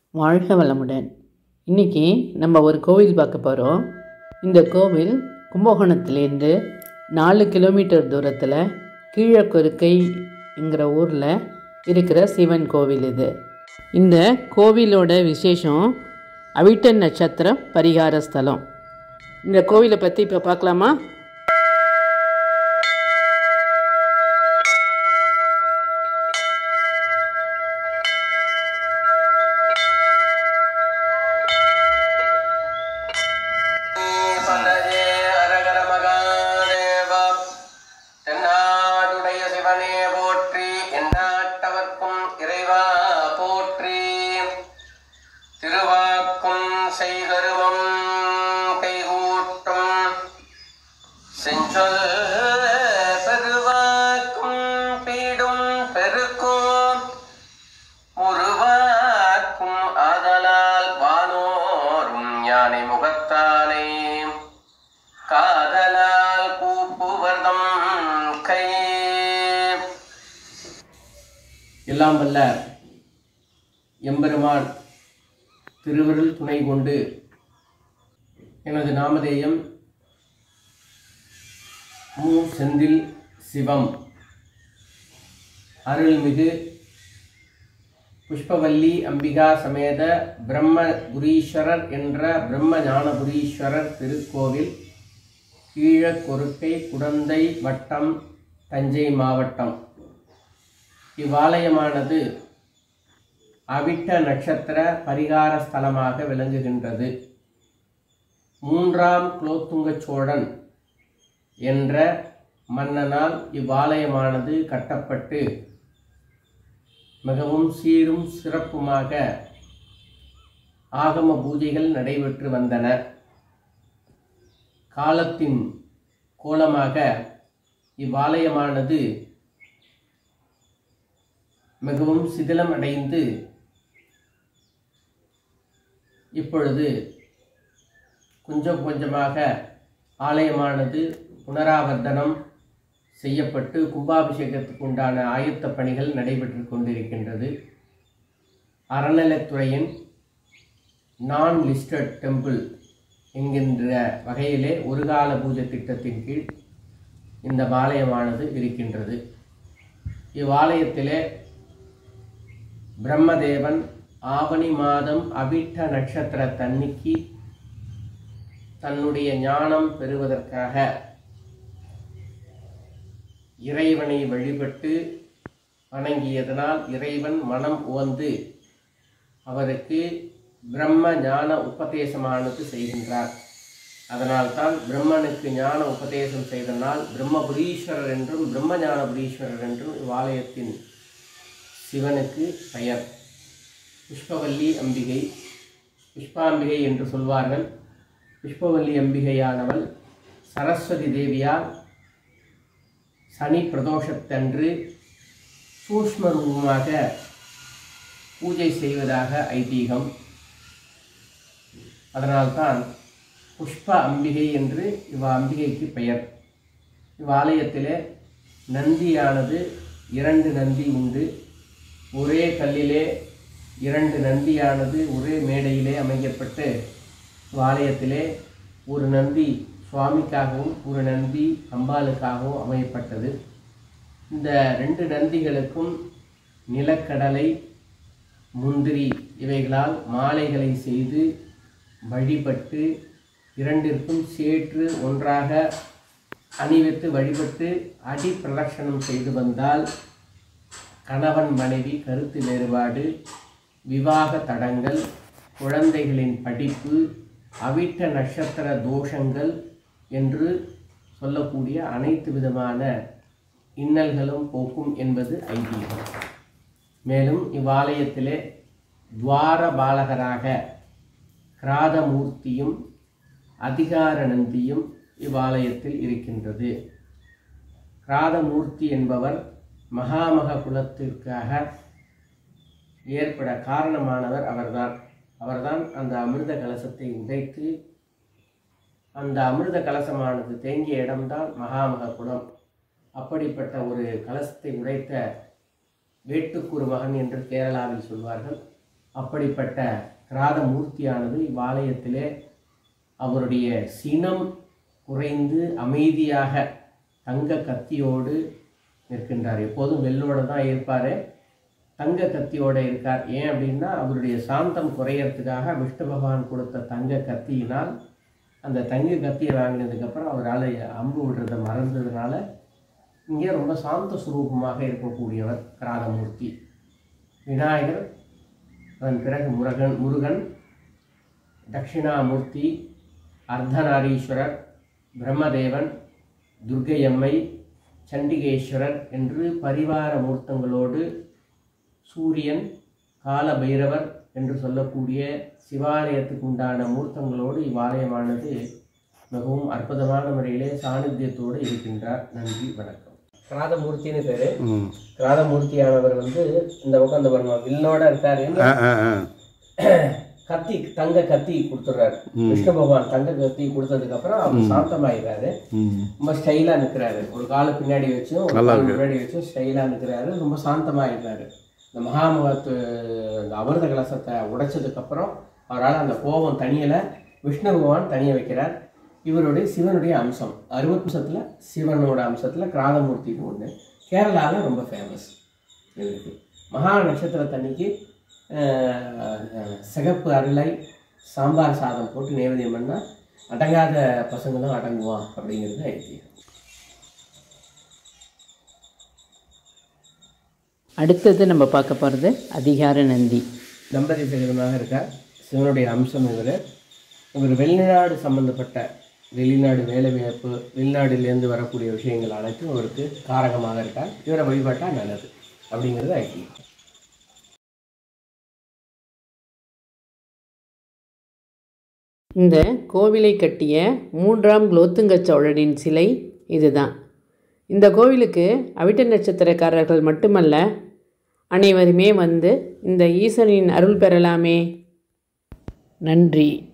வாழ்க வளமுடன் இன்றைக்கி நம்ம ஒரு கோவில் பார்க்க போகிறோம் இந்த கோவில் கும்பகோணத்துலேருந்து நாலு கிலோமீட்டர் தூரத்தில் கீழக்கொருக்கைங்கிற ஊரில் இருக்கிற சிவன் கோவில் இது இந்த கோவிலோட விசேஷம் அவிட்ட நட்சத்திரம் பரிகார ஸ்தலம் இந்த கோவிலை பற்றி இப்போ பார்க்கலாமா பதஜே அரகர மகாதேவா தென்னாடுடைய சிவனே போற்றி எந்நாட்டவர்க்கும் இறைவா போற்றி திருவாக்கும் செய்கருவம் கைகூட்டும் செஞ்சொல் பெருவாக்கும் பீடும் பெருக்கும் உருவாக்கும் ஆதலால் வானோரும் யானை முகத்தானே காதலால் கூப்புவர்தம் கை எல்லாம் வல்ல எம்பெருமான் திருவருள் துணை கொண்டு எனது நாமதேயம் மு செந்தில் சிவம் அருள்மிகு புஷ்பவல்லி அம்பிகா சமேத பிரம்மபுரீஸ்வரர் என்ற பிரம்ம ஞானபுரீஸ்வரர் திருக்கோவில் கீழக்கொருக்கை குடந்தை வட்டம் தஞ்சை மாவட்டம் இவ்வாலயமானது அவிட்ட நட்சத்திர பரிகார ஸ்தலமாக விளங்குகின்றது மூன்றாம் குலோத்துங்க சோழன் என்ற மன்னனால் இவ்வாலயமானது கட்டப்பட்டு மிகவும் சீரும் சிறப்புமாக ஆகம பூஜைகள் நடைபெற்று வந்தன காலத்தின் கோலமாக இவ்வாலயமானது மிகவும் சிதிலம் அடைந்து இப்பொழுது கொஞ்சம் கொஞ்சமாக ஆலயமானது புனராவர்த்தனம் செய்யப்பட்டு கும்பாபிஷேகத்துக்கு உண்டான ஆயத்த பணிகள் நடைபெற்று கொண்டிருக்கின்றது அறநிலைத்துறையின் நான் லிஸ்டட் டெம்பிள் என்கின்ற வகையிலே ஒரு கால பூஜை திட்டத்தின் கீழ் இந்த ஆலயமானது இருக்கின்றது இவ்வாலயத்திலே பிரம்மதேவன் ஆவணி மாதம் அவிட்ட நட்சத்திர தன்னிக்கு தன்னுடைய ஞானம் பெறுவதற்காக இறைவனை வழிபட்டு வணங்கியதனால் இறைவன் மனம் உவந்து அவருக்கு பிரம்ம ஞான உபதேசமானது செய்கின்றார் அதனால்தான் பிரம்மனுக்கு ஞான உபதேசம் செய்தனால் பிரம்மபுரீஸ்வரர் என்றும் பிரம்ம ஞானபுரீஸ்வரர் என்றும் இவ்வாலயத்தின் சிவனுக்கு பெயர் புஷ்பவல்லி அம்பிகை புஷ்பாம்பிகை என்று சொல்வார்கள் புஷ்பவல்லி அம்பிகையானவள் சரஸ்வதி தேவியால் சனி பிரதோஷத்தன்று சூஷ்ம ரூபமாக பூஜை செய்வதாக ஐதீகம் அதனால்தான் புஷ்ப அம்பிகை என்று இவ் அம்பிகைக்கு பெயர் இவ்வாலயத்திலே நந்தியானது இரண்டு நந்தி உண்டு ஒரே கல்லிலே இரண்டு நந்தியானது ஒரே மேடையிலே அமைக்கப்பட்டு ஆலயத்திலே ஒரு நந்தி சுவாமிக்காகவும் ஒரு நந்தி அம்பாளுக்காகவும் அமையப்பட்டது இந்த ரெண்டு நந்திகளுக்கும் நிலக்கடலை முந்திரி இவைகளால் மாலைகளை செய்து வழிபட்டு இரண்டிற்கும் சேற்று ஒன்றாக அணிவித்து வழிபட்டு அடி பிரதட்சணம் செய்து வந்தால் கணவன் மனைவி கருத்து வேறுபாடு விவாக தடங்கள் குழந்தைகளின் படிப்பு அவிட்ட நட்சத்திர தோஷங்கள் என்று சொல்லக்கூடிய அனைத்து விதமான இன்னல்களும் போக்கும் என்பது ஐதீகம் மேலும் இவ்வாலயத்திலே துவார பாலகராக கிராதமூர்த்தியும் அதிகார நந்தியும் இவ்வாலயத்தில் இருக்கின்றது கிராதமூர்த்தி என்பவர் மகாமக குலத்திற்காக ஏற்பட காரணமானவர் அவர்தான் அவர்தான் அந்த அமிர்த கலசத்தை உடைத்து அந்த அமிர்த கலசமானது தேங்கிய இடம்தான் மகாமக குலம் அப்படிப்பட்ட ஒரு கலசத்தை உடைத்த வேட்டுக்குரு மகன் என்று கேரளாவில் சொல்வார்கள் அப்படிப்பட்ட கிராதமூர்த்தியானது இவ்வாலயத்திலே அவருடைய சினம் குறைந்து அமைதியாக தங்க கத்தியோடு நிற்கின்றார் எப்போதும் வெள்ளோட தான் இருப்பார் தங்க கத்தியோட இருக்கார் ஏன் அப்படின்னா அவருடைய சாந்தம் குறையறதுக்காக விஷ்ணு பகவான் கொடுத்த தங்க கத்தியினால் அந்த தங்க கத்தியை வாங்கினதுக்கப்புறம் அவரால் அம்பு விடுறதை மறந்ததுனால இங்கே ரொம்ப சாந்த சுரூபமாக இருக்கக்கூடியவர் கிராதமூர்த்தி விநாயகர் அதன் பிறகு முருகன் முருகன் தட்சிணாமூர்த்தி அர்த்தநாரீஸ்வரர் பிரம்மதேவன் துர்க்கையம்மை சண்டிகேஸ்வரர் என்று பரிவார மூர்த்தங்களோடு சூரியன் கால பைரவர் என்று சொல்லக்கூடிய சிவாலயத்துக்கு உண்டான மூர்த்தங்களோடு இவ்வாலயமானது மிகவும் அற்புதமான முறையிலே சாநித்தியத்தோடு இருக்கின்றார் நன்றி வணக்கம் கிராதமூர்த்தின்னு பேரு ம் கிராதமூர்த்தியானவர் வந்து இந்த பக்கம் இந்த பாருங்க வில்லோட இருக்காரு ஆ ஆ ஆ கத்தி தங்க கத்தி கொடுத்துட்றாரு விஷ்ணு பகவான் தங்க கத்தி கொடுத்ததுக்கு அப்புறம் அவர் சாந்தமாயிடுறாரு ம் ரொம்ப ஸ்டைலா நிக்கிறாரு ஒரு காலை பின்னாடி வச்சும் ஒரு கால் முன்னாடி வச்சும் ஸ்டைலா நிக்கிறாரு ரொம்ப சாந்தமாயிடுறாரு இந்த மகாமகத்து இந்த அமிர்த கலசத்தை உடைச்சதுக்கு அப்புறம் அவரால் அந்த கோபம் தனியல விஷ்ணு பகவான் தனிய வைக்கிறார் இவருடைய சிவனுடைய அம்சம் அருவம்சத்துல சிவனோட அம்சத்துல கிராதமூர்த்தின்னு ஒண்ணு கேரளால ரொம்ப ஃபேமஸ் இவருக்கு மகா நட்சத்திரத்தன்னைக்கு ஆஹ், சிகப்பு அருளை சாம்பார் சாதம் போட்டு நைவேத்தியம் பண்ணால் அடங்காத பசங்களும் அடங்குவான் அப்படிங்கிறது ஐதீகம் அடுத்தது நம்ம பார்க்க போகிறது அதிகார நந்தி தம்பதி சகிதமாக இருக்கார் சிவனுடைய அம்சம் இவர் இவர் வெளிநாடு சம்பந்தப்பட்ட வெளிநாடு வேலைவாய்ப்பு வெளிநாடுலேருந்து வரக்கூடிய விஷயங்கள் அனைத்தும் அவருக்கு காரகமாக இருக்கார் இவரை வழிபட்டால் நல்லது அப்படிங்கிறது ஐதீகம் இந்த கோவிலை கட்டிய மூன்றாம் குலோத்துங்க சோழரின் சிலை இதுதான் இந்த கோவிலுக்கு அவிட்ட நட்சத்திரக்காரர்கள் மட்டுமல்ல அனைவருமே வந்து இந்த ஈசனின் அருள் பெறலாமே நன்றி